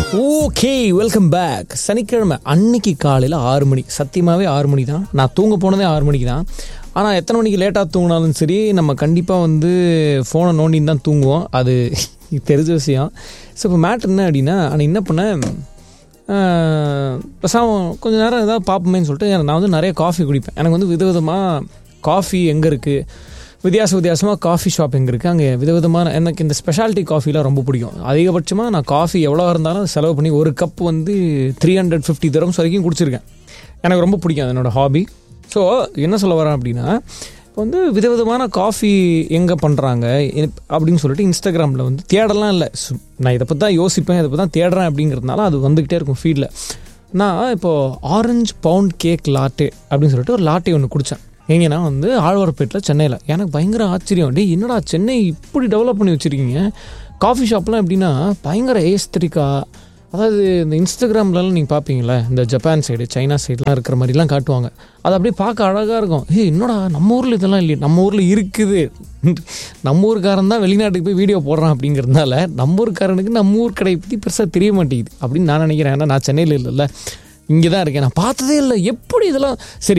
okay welcome back சனிக்கிழமை அன்னைக்கு காலையில் ஆறு மணி சத்தியமாகவே ஆறு மணி தான் நான் தூங்க போனதே ஆறு மணிக்கு தான் ஆனால் எத்தனை மணிக்கு லேட்டாக தூங்கினாலும் சரி நம்ம கண்டிப்பாக வந்து ஃபோனை நோண்டின்னு தான் தூங்குவோம் அது தெரிஞ்ச விஷயம் ஸோ இப்போ மேட்ரு என்ன அப்படின்னா நான் என்ன பண்ணேன் பேசாம கொஞ்ச நேரம் ஏதாவது பார்ப்போமேன்னு சொல்லிட்டு நான் வந்து நிறைய காஃபி குடிப்பேன் எனக்கு வந்து விதவிதமாக காஃபி எங்கே இருக்குது வித்தியாச வித்தியாசமாக காஃபி ஷாப் எங்கே இருக்குது அங்கே விதவிதமான எனக்கு இந்த ஸ்பெஷாலிட்டி காஃபிலாம் ரொம்ப பிடிக்கும் அதிகபட்சமாக நான் காஃபி எவ்வளோ இருந்தாலும் அதை செலவு பண்ணி ஒரு கப் வந்து த்ரீ ஹண்ட்ரட் ஃபிஃப்டி தரம்ஸ் வரைக்கும் குடிச்சிருக்கேன் எனக்கு ரொம்ப பிடிக்கும் அது என்னோடய ஹாபி ஸோ என்ன சொல்ல வரேன் அப்படின்னா இப்போ வந்து விதவிதமான காஃபி எங்கே பண்ணுறாங்க அப்படின்னு சொல்லிட்டு இன்ஸ்டாகிராமில் வந்து தேடலாம் இல்லை சு- நான் இதை பற்றி தான் யோசிப்பேன் இதை பற்றி தான் தேடுறேன் அப்படிங்கிறதுனால அது வந்துக்கிட்டே இருக்கும் ஃபீல்டில் நான் இப்போது ஆரஞ்சு பவுண்ட் கேக் லாட்டே அப்படின்னு சொல்லிட்டு ஒரு லாட்டே ஒன்று குடித்தேன் எங்கன்னா வந்து ஆழ்வார்பேட்டில் சென்னையில் எனக்கு பயங்கர ஆச்சரியம் டேய் என்னடா சென்னை இப்படி டெவலப் பண்ணி வச்சுருக்கீங்க காஃபி ஷாப்லாம் எப்படின்னா பயங்கர ஏஸ்தரிக்காக அதாவது இந்த இன்ஸ்டாகிராம்லலாம் நீங்கள் பார்ப்பீங்களே இந்த ஜப்பான் சைடு சைனா சைட்லாம் இருக்கிற மாதிரிலாம் காட்டுவாங்க அது அப்படியே பார்க்க அழகாக இருக்கும் ஏய் என்னடா நம்ம ஊரில் இதெல்லாம் இல்லையே நம்ம ஊரில் இருக்குது நம்ம ஊருக்காரன் தான் வெளிநாட்டுக்கு போய் வீடியோ போடுறான் அப்படிங்கிறதுனால நம்ம ஊருக்காரனுக்கு நம்ம ஊர் கடை பற்றி பெருசாக தெரிய மாட்டேங்குது அப்படின்னு நான் நினைக்கிறேன் ஏன்னா நான் சென்னையில் இல்லைல்ல இங்கே தான் இருக்கேன் நான் பார்த்ததே இல்லை எப்படி இதெல்லாம் சரி